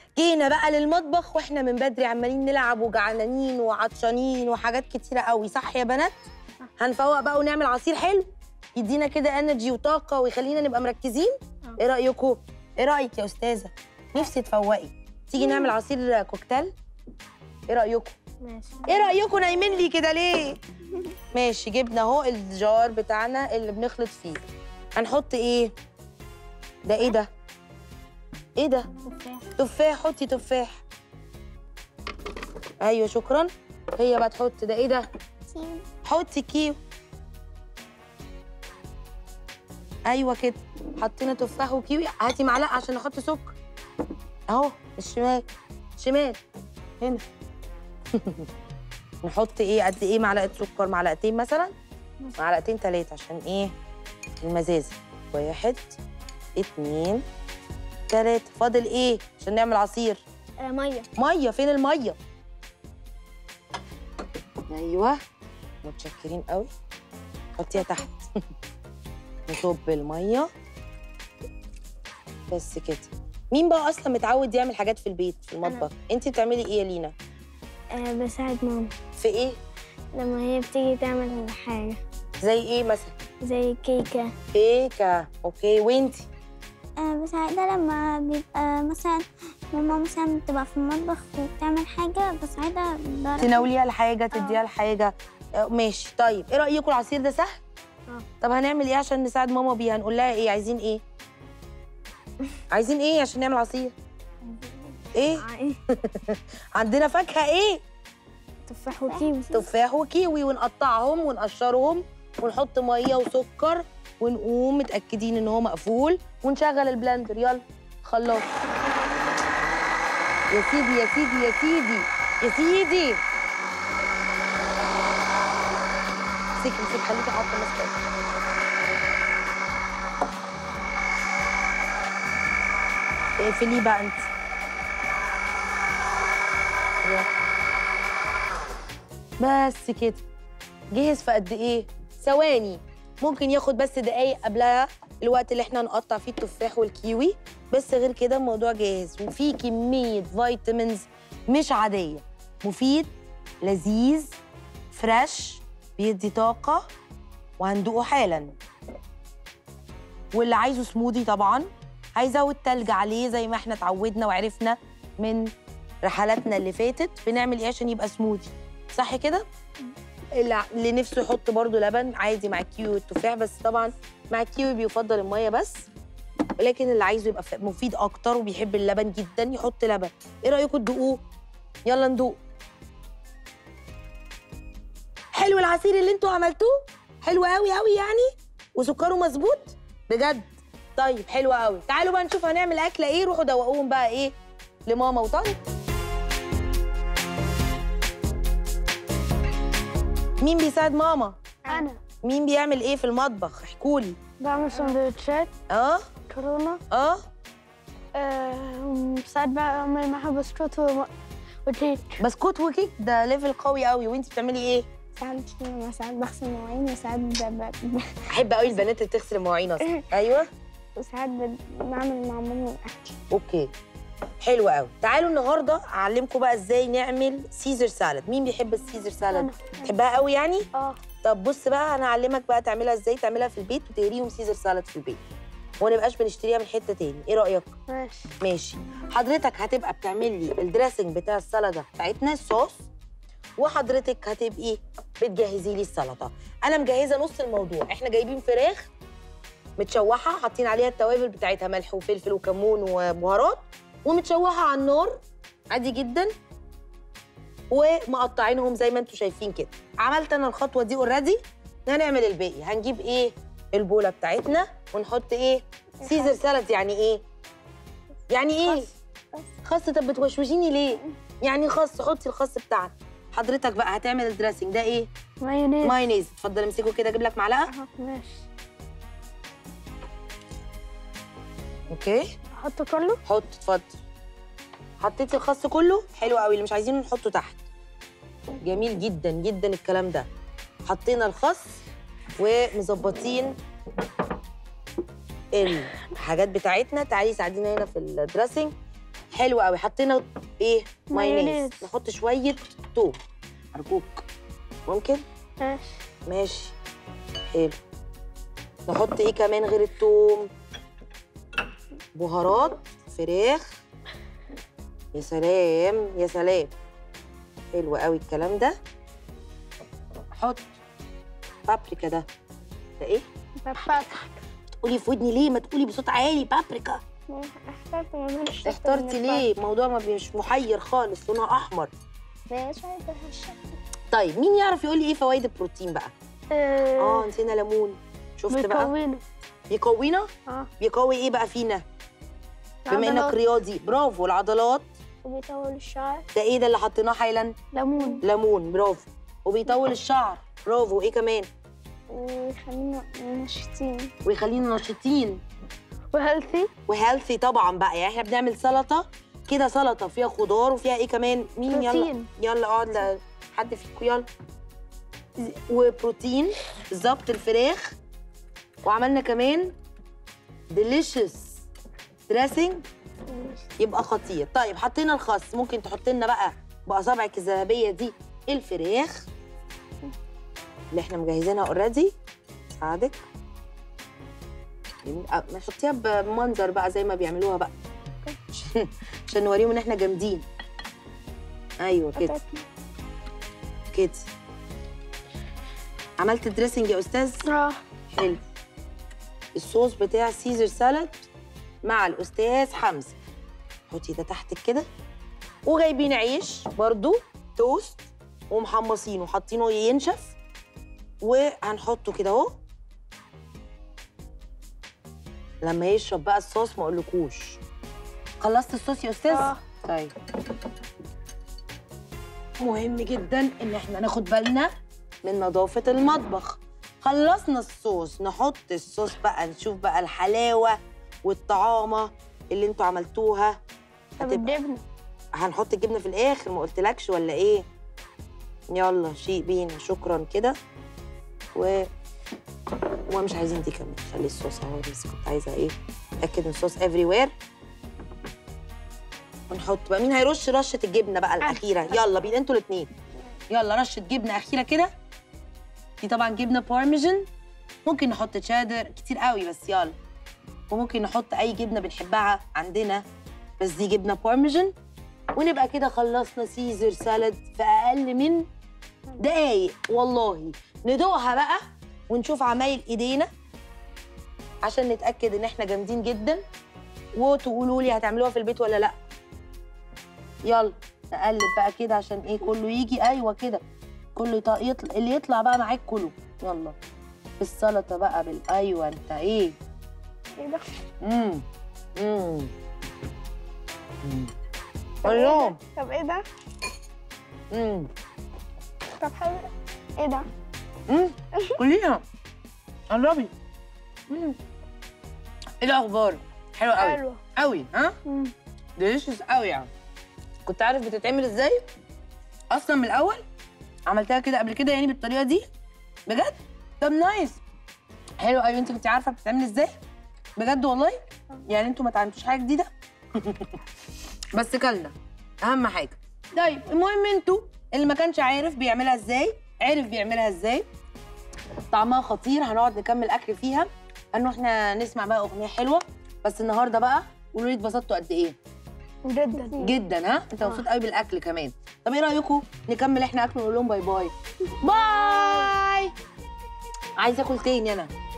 جينا بقى للمطبخ واحنا من بدري عمالين نلعب وجعانين وعطشانين وحاجات كتيره قوي صح يا بنات هنفوق بقى ونعمل عصير حلو يدينا كده انرجي وطاقه ويخلينا نبقى مركزين آه. ايه رايكم ايه رايك يا استاذه نفسي تفوقي تيجي نعمل عصير كوكتيل ايه رايكم ماشي ايه رايكم نايمين لي كده ليه ماشي جبنا اهو الجار بتاعنا اللي بنخلط فيه هنحط ايه ده ايه ده ايه ده تفاح تفاح حطي تفاح ايوه شكرا هي بقى تحط ده ايه ده حطي كيو ايوه كده حطينا تفاح وكيوي هاتي معلقه عشان نحط سكر اهو الشمال شمال هنا نحط ايه قد ايه معلقه سكر معلقتين مثلا معلقتين ثلاثه عشان ايه المزازه واحد اتنين تلاته فاضل ايه عشان نعمل عصير آه ميه ميه فين الميه ايوه متشكرين قوي حطيها تحت نصب الميه بس كده مين بقى اصلا متعود يعمل حاجات في البيت في المطبخ انت بتعملي ايه يا لينا آه بساعد ماما في ايه لما هي بتيجي تعمل حاجة زي ايه مثلا زي كيكة كيكه اوكي وانتي آه، بساعدها لما بيبقى مثلا ماما مثلا بتبقى في المطبخ وبتعمل حاجة بساعدها بدرجة تناوليها الحاجه تديها الحاجه آه، ماشي طيب ايه رايكم العصير ده سهل اه. طب هنعمل ايه عشان نساعد ماما بيه هنقول لها ايه عايزين ايه عايزين ايه عشان نعمل عصير ايه عندنا فاكهه ايه تفاح وكيوي تفاح وكيوي ونقطعهم ونقشرهم ونحط ميه وسكر ونقوم متاكدين ان هو مقفول ونشغل البلندر يلا خلاص يا سيدي يا سيدي يا سيدي يا سيدي امسكي امسكي خليكي حاطه ماسكه اقفليه بقى انت يلا. بس كده جهز في قد ايه ثواني ممكن ياخد بس دقايق قبلها الوقت اللي احنا نقطع فيه التفاح والكيوي بس غير كده الموضوع جاهز وفيه كميه فيتامينز مش عاديه مفيد لذيذ فريش بيدي طاقه وهندوقه حالا واللي عايزه سموذي طبعا هيزود تلج عليه زي ما احنا اتعودنا وعرفنا من رحلاتنا اللي فاتت بنعمل ايه عشان يبقى سموذي صح كده اللي ع- اللي نفسه يحط برضو لبن عادي مع الكيوي والتفاح بس طبعا مع الكيوي بيفضل الميه بس لكن اللي عايزه يبقى ف- مفيد اكتر وبيحب اللبن جدا يحط لبن ايه رايكم تدوقوه يلا ندوق حلو العصير اللي انتوا عملتوه حلو قوي قوي يعني وسكره مظبوط بجد طيب حلو قوي تعالوا بقى نشوف هنعمل اكله ايه روحوا دوقوهم بقى ايه لماما وطنط مين بيساعد ماما أنا مين بيعمل ايه في المطبخ احكولي بعمل سندوتشات اه كورونا اه آه ساعات بعمل معاها بسكوت و- وكيك بسكوت وكيك ده ليفل قوي قوي وانت بتعملي ايه ساعات ساعات بغسل مواعين وساعات ب- ب- احب قوي البنات اللي بتغسل المواعين اصلا ايوه وساعات ب- بعمل مع ماما الأكل اوكي حلو قوي تعالوا النهارده اعلمكم بقى ازاي نعمل سيزر سالاد مين بيحب السيزر سالاد أنا. تحبها قوي يعني اه طب بص بقى انا اعلمك بقى تعملها ازاي تعملها في البيت وتقريهم سيزر سالاد في البيت وما نبقاش بنشتريها من حته تاني ايه رايك ماشي ماشي حضرتك هتبقى بتعمل لي الدريسنج بتاع السلطه بتاعتنا الصوص وحضرتك هتبقي بتجهزي لي السلطه انا مجهزه نص الموضوع احنا جايبين فراخ متشوحه حاطين عليها التوابل بتاعتها ملح وفلفل وكمون وبهارات ومتشوحه على النار عادي جدا ومقطعينهم زي ما انتم شايفين كده عملت انا الخطوه دي اوريدي هنعمل الباقي هنجيب ايه البوله بتاعتنا ونحط ايه سيزر سالاد يعني ايه يعني ايه خس طب بتوشوشيني ليه يعني خس حطي الخس بتاعك حضرتك بقى هتعمل الدريسنج ده ايه مايونيز مايونيز اتفضل امسكه كده اجيب لك معلقه اه ماشي اوكي احطه كله حط اتفضل حطيتي الخس كله حلو قوي اللي مش عايزينه نحطه تحت جميل جدا جدا الكلام ده حطينا الخس ومظبطين الحاجات بتاعتنا تعالي ساعدينا هنا في الدريسنج حلو قوي حطينا ايه مايونيز مايونيز. نحط شويه توم ارجوك ممكن ماشي ماشي حلو نحط ايه كمان غير التوم بهارات فراخ يا سلام يا سلام حلو قوي الكلام ده حط بابريكا ده ده ايه باباك تقولي في ودني ليه ما تقولي بصوت عالي بابريكا احترت ما بين الشطة اخترتي ليه الموضوع ما مش محير خالص لونها احمر ماشي عايزة الشطة طيب مين يعرف يقول لي ايه فوائد البروتين بقى اه نسينا ليمون شفت بقى مكونة بيقوينا اه بيقوي ايه بقى فينا بما انك العضلات. رياضي برافو العضلات وبيطول الشعر ده ايه ده اللي حطيناه حالا ليمون ليمون برافو وبيطول الشعر برافو ايه كمان ويخلينا نشيطين ويخلينا نشيطين وهيلثي وهيلثي طبعا بقى يعني احنا بنعمل سلطه كده سلطه فيها خضار وفيها ايه كمان مين يلا بروتين. يلا اقعد ل- حد فيكم يلا وبروتين بالظبط الفراخ وعملنا كمان ديليشس دريسنج يبقى خطير طيب حطينا الخس ممكن تحط لنا بقى باصابعك الذهبيه دي الفراخ اللي احنا مجهزينها اوريدي ساعدك جميل. أه، نحطيها بمنظر بقى زي ما بيعملوها بقى عشان عشان نوريهم ان احنا جامدين ايوه كده كده عملت الدريسنج يا استاذ اه حلو الصوص بتاع سيزر سالاد مع الاستاذ حمزه حطي ده تحتك كده وجايبين عيش برضو توست ومحمصينه حاطينه ينشف وهنحطه كده اهو لما يشرب بقى الصوص ما اقولكوش خلصت الصوص يا استاذ آه. طيب مهم جدا ان احنا ناخد بالنا من نظافه المطبخ خلصنا الصوص نحط الصوص بقى نشوف بقى الحلاوه والطعامه اللي انتوا عملتوها طب هتبقى- الجبنة هنحط الجبنه في الاخر ما قلتلكش ولا ايه يلا شيء بينا شكرا كده و ومش عايزين دي كمان خلي الصوص اهو بس كنت عايزه ايه اتاكد ان الصوص افري وير ونحط بقى مين هيرش رشه الجبنه بقى الاخيره يلا بينا انتوا الاثنين يلا رشه جبنه اخيره كده دي طبعا جبنه بارميجان ممكن نحط تشادر كتير قوي بس يلا وممكن نحط اي جبنه بنحبها عندنا بس دي جبنه بارميجان ونبقى كده خلصنا سيزر سالاد في اقل من دقايق والله ندوقها بقى ونشوف عمايل ايدينا عشان نتاكد ان احنا جامدين جدا وتقولوا لي هتعملوها في البيت ولا لا يلا نقلب بقى كده عشان ايه كله يجي ايوه كده كله يط- يطلع اللي يطلع بقى معاك كله يلا بالسلطه بقى بال ايوه انت ايه ايه ده؟ امم امم طب إيه الله ده؟ طب ايه ده؟ امم طب حلو ايه ده؟ امم كليها قربي امم ايه الاخبار حلو قوي حلو قوي ها مم. ديليشيوس قوي يعني كنت عارف بتتعمل ازاي اصلا من الاول عملتها كده قبل كده يعني بالطريقه دي بجد طب نايس حلو قوي انت كنت عارفه بتتعمل ازاي بجد والله يعني انتوا ما اتعلمتوش حاجه جديده بس كلنا اهم حاجه طيب المهم انتوا اللي ما كانش عارف بيعملها ازاي عرف بيعملها ازاي طعمها خطير هنقعد نكمل اكل فيها انه احنا نسمع بقى اغنيه حلوه بس النهارده بقى قولوا لي اتبسطتوا قد ايه جدا جدا ها انت مبسوط قوي بالاكل كمان طب ايه رايكم نكمل احنا اكل ونقول لهم باي باي باي عايزه اكل تاني انا